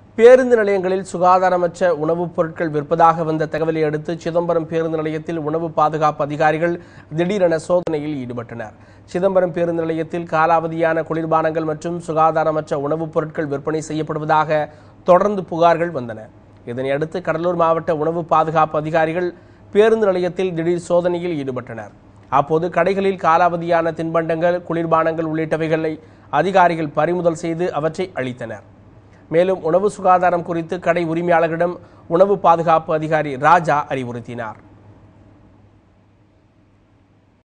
பேருந்து நிலையங்களில் சுகாதாரமற்ற உணவுப் பொருட்கள் விற்பதாக வந்த தகவலை அடுத்து சிதம்பரம் பேருந்து நிலையத்தில் உணவு பாதுகாப்பு அதிகாரிகள் திடீரென சோதனையில் ஈடுபட்டனர் சிதம்பரம் பேருந்து நிலையத்தில் காலாவதியான குளிர்பானங்கள் மற்றும் சுகாதாரமற்ற உணவுப் பொருட்கள் விற்பனை செய்யப்படுவதாக தொடர்ந்து புகார்கள் வந்தன இதனையடுத்து கடலூர் மாவட்ட உணவு பாதுகாப்பு அதிகாரிகள் பேருந்து நிலையத்தில் திடீர் சோதனையில் ஈடுபட்டனர் அப்போது கடைகளில் காலாவதியான தின்பண்டங்கள் குளிர்பானங்கள் உள்ளிட்டவைகளை அதிகாரிகள் பறிமுதல் செய்து அவற்றை அளித்தனர் மேலும் உணவு சுகாதாரம் குறித்து கடை உரிமையாளர்களிடம் உணவு பாதுகாப்பு அதிகாரி ராஜா அறிவுறுத்தினார்